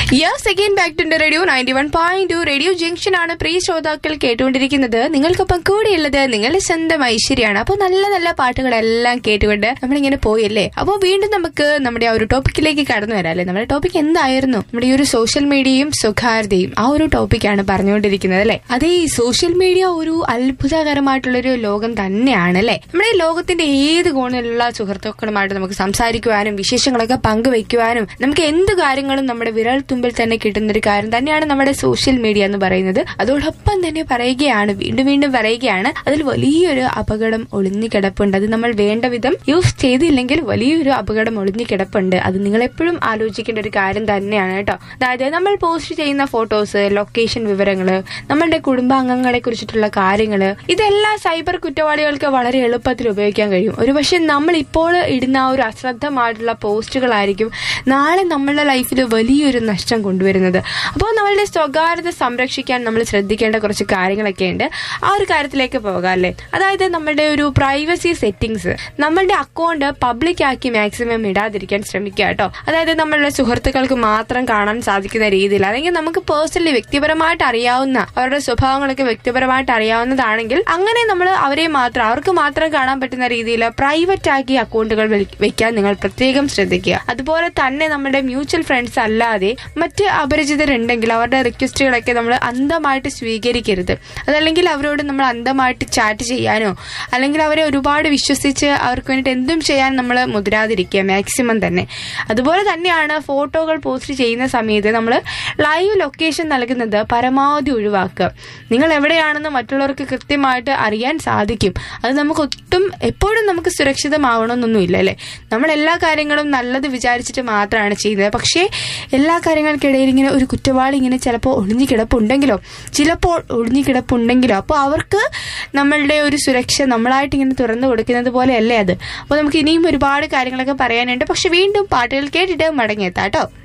yes again back to radio ninety one point two radio junction ആണ് പ്രിയ ശ്രോതാക്കൾ കേട്ടുകൊണ്ടിരിക്കുന്നത് നിങ്ങൾക്കൊപ്പം കൂടെയുള്ളത് നിങ്ങളുടെ സ്വന്തം ഐശ്വര്യാണ് അപ്പോൾ നല്ല നല്ല പാട്ടുകളെല്ലാം കേട്ടുകൊണ്ട് നമ്മളിങ്ങനെ പോയല്ലേ അപ്പോൾ വീണ്ടും നമുക്ക് നമ്മുടെ ആ ഒരു ടോപ്പിക്കിലേക്ക് കടന്നു വരാം അല്ലേ നമ്മുടെ ടോപ്പിക് എന്തായിരുന്നു നമ്മുടെ ഈ ഒരു സോഷ്യൽ മീഡിയയും സ്വകാര്യതയും ആ ഒരു ടോപ്പിക്കാണ് പറഞ്ഞുകൊണ്ടിരിക്കുന്നത് അല്ലേ അതേ ഈ സോഷ്യൽ മീഡിയ ഒരു അത്ഭുതകരമായിട്ടുള്ളൊരു ലോകം തന്നെയാണ് അല്ലേ നമ്മുടെ ഈ ലോകത്തിന്റെ ഏത് കോണിലുള്ള സുഹൃത്തുക്കളുമായിട്ട് നമുക്ക് സംസാരിക്കുവാനും വിശേഷങ്ങളൊക്കെ പങ്കുവെക്കുവാനും നമുക്ക് എന്ത് കാര്യങ്ങളും നമ്മുടെ വിരൽ തുമ്പിൽ തന്നെ കിട്ടുന്ന ഒരു കാര്യം തന്നെയാണ് നമ്മുടെ സോഷ്യൽ മീഡിയ എന്ന് പറയുന്നത് അതോടൊപ്പം തന്നെ പറയുകയാണ് വീണ്ടും വീണ്ടും പറയുകയാണ് അതിൽ വലിയൊരു അപകടം ഒളിഞ്ഞു കിടപ്പുണ്ട് അത് നമ്മൾ വേണ്ട വിധം യൂസ് ചെയ്തില്ലെങ്കിൽ വലിയൊരു അപകടം ഒളിഞ്ഞു കിടപ്പുണ്ട് അത് നിങ്ങൾ എപ്പോഴും ആലോചിക്കേണ്ട ഒരു കാര്യം തന്നെയാണ് കേട്ടോ അതായത് നമ്മൾ പോസ്റ്റ് ചെയ്യുന്ന ഫോട്ടോസ് ലൊക്കേഷൻ വിവരങ്ങള് നമ്മളുടെ കുടുംബാംഗങ്ങളെ കുറിച്ചിട്ടുള്ള കാര്യങ്ങള് ഇതെല്ലാം സൈബർ കുറ്റവാളികൾക്ക് വളരെ എളുപ്പത്തിൽ ഉപയോഗിക്കാൻ കഴിയും ഒരുപക്ഷെ നമ്മൾ ഇപ്പോൾ ഇടുന്ന ആ ഒരു അശ്രദ്ധമായിട്ടുള്ള പോസ്റ്റുകളായിരിക്കും നാളെ നമ്മളുടെ ലൈഫിൽ വലിയൊരു നഷ്ടം കൊണ്ടുവരുന്നത് അപ്പോൾ നമ്മളുടെ സ്വകാര്യത സംരക്ഷിക്കാൻ നമ്മൾ ശ്രദ്ധിക്കേണ്ട കുറച്ച് കാര്യങ്ങളൊക്കെ ഉണ്ട് ആ ഒരു കാര്യത്തിലേക്ക് പോകാം അല്ലേ അതായത് നമ്മളുടെ ഒരു പ്രൈവസി സെറ്റിംഗ്സ് നമ്മളുടെ അക്കൗണ്ട് പബ്ലിക് ആക്കി മാക്സിമം ഇടാതിരിക്കാൻ ശ്രമിക്കുക കേട്ടോ അതായത് നമ്മളുടെ സുഹൃത്തുക്കൾക്ക് മാത്രം കാണാൻ സാധിക്കുന്ന രീതിയിൽ അല്ലെങ്കിൽ നമുക്ക് പേഴ്സണലി വ്യക്തിപരമായിട്ട് അറിയാവുന്ന അവരുടെ സ്വഭാവങ്ങളൊക്കെ വ്യക്തിപരമായിട്ട് അറിയാവുന്നതാണെങ്കിൽ അങ്ങനെ നമ്മൾ അവരെ മാത്രം അവർക്ക് മാത്രം കാണാൻ പറ്റുന്ന രീതിയിൽ പ്രൈവറ്റ് ആക്കി അക്കൗണ്ടുകൾ വെക്കാൻ നിങ്ങൾ പ്രത്യേകം ശ്രദ്ധിക്കുക അതുപോലെ തന്നെ നമ്മുടെ മ്യൂച്വൽ ഫ്രണ്ട്സ് അല്ലാതെ മറ്റ് അപരിചിതരുണ്ടെങ്കിൽ അവരുടെ റിക്വസ്റ്റുകളൊക്കെ നമ്മൾ അന്ധമായിട്ട് സ്വീകരിക്കരുത് അതല്ലെങ്കിൽ അവരോട് നമ്മൾ അന്ധമായിട്ട് ചാറ്റ് ചെയ്യാനോ അല്ലെങ്കിൽ അവരെ ഒരുപാട് വിശ്വസിച്ച് അവർക്ക് വേണ്ടിയിട്ട് എന്തും ചെയ്യാൻ നമ്മൾ മുതിരാതിരിക്കുക മാക്സിമം തന്നെ അതുപോലെ തന്നെയാണ് ഫോട്ടോകൾ പോസ്റ്റ് ചെയ്യുന്ന സമയത്ത് നമ്മൾ ലൈവ് ലൊക്കേഷൻ നൽകുന്നത് പരമാവധി ഒഴിവാക്കുക നിങ്ങൾ എവിടെയാണെന്ന് മറ്റുള്ളവർക്ക് കൃത്യമായിട്ട് അറിയാൻ സാധിക്കും അത് നമുക്ക് ഒട്ടും എപ്പോഴും നമുക്ക് സുരക്ഷിതമാവണമെന്നൊന്നുമില്ല അല്ലേ നമ്മൾ എല്ലാ കാര്യങ്ങളും നല്ലത് വിചാരിച്ചിട്ട് മാത്രമാണ് ചെയ്യുന്നത് പക്ഷേ എല്ലാ കാര്യങ്ങൾക്കിടയിൽ ഇങ്ങനെ ഒരു കുറ്റവാളി ഇങ്ങനെ ചിലപ്പോൾ ഒളിഞ്ഞു കിടപ്പുണ്ടെങ്കിലോ ചിലപ്പോൾ ഒളിഞ്ഞു കിടപ്പുണ്ടെങ്കിലോ അപ്പോൾ അവർക്ക് നമ്മളുടെ ഒരു സുരക്ഷ നമ്മളായിട്ട് ഇങ്ങനെ തുറന്നു കൊടുക്കുന്നത് പോലെയല്ലേ അത് അപ്പോൾ നമുക്ക് ഇനിയും ഒരുപാട് കാര്യങ്ങളൊക്കെ പറയാനുണ്ട് പക്ഷെ വീണ്ടും പാട്ടുകൾ കേട്ടിട്ട് മടങ്ങിയെത്താം കേട്ടോ